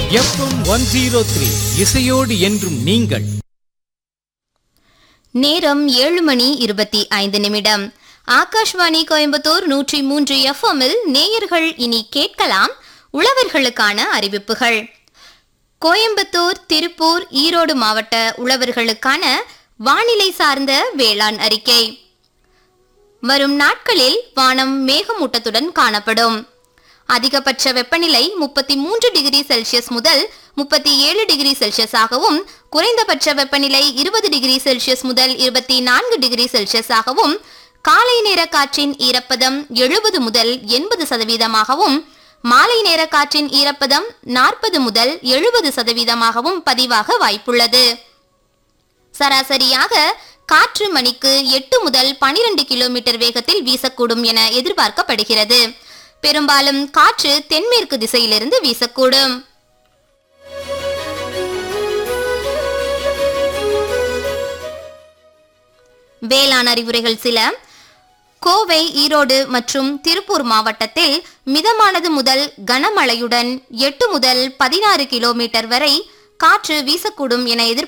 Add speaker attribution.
Speaker 1: FM one zero three இசையோடு என்றும் நீங்கள்
Speaker 2: நேரம் ஏழு மணி இருபத்தி ஐந்து நிமிடம் ஆகாஷ்வாணி கோயம்புத்தூர் நூற்றி மூன்று எஃப்எம்மில் நேயர்கள் இனி கேட்கலாம் உழவர்களுக்கான அறிவிப்புகள் கோயம்புத்தூர் திருப்பூர் ஈரோடு மாவட்ட உழவர்களுக்கான வானிலை சார்ந்த வேளாண் அறிக்கை வரும் நாட்களில் வானம் மேகமூட்டத்துடன் காணப்படும் அதிகபட்ச வெப்பநிலை முப்பத்தி மூன்று டிகிரி செல்சியஸ் முதல் முப்பத்தி ஏழு டிகிரி செல்சியஸாகவும் குறைந்தபட்ச வெப்பநிலை இருபது டிகிரி செல்சியஸ் முதல் இருபத்தி நான்கு டிகிரி செல்சியஸாகவும் காலை நேர காற்றின் ஈரப்பதம் எழுபது முதல் எண்பது சதவீதமாகவும் மாலை நேர காற்றின் ஈரப்பதம் நாற்பது முதல் எழுபது சதவீதமாகவும் பதிவாக வாய்ப்புள்ளது சராசரியாக காற்று மணிக்கு எட்டு முதல் பனிரெண்டு கிலோமீட்டர் வேகத்தில் வீசக்கூடும் என எதிர்பார்க்கப்படுகிறது பெரும்பாலும் காற்று தென்மேற்கு திசையிலிருந்து வீசக்கூடும் வேளாண் அறிவுரைகள் சில கோவை ஈரோடு மற்றும் திருப்பூர் மாவட்டத்தில் மிதமானது முதல் கனமழையுடன் எட்டு முதல் பதினாறு கிலோமீட்டர் வரை காற்று வீசக்கூடும் என எதிர்பார்க்கப்படுகிறது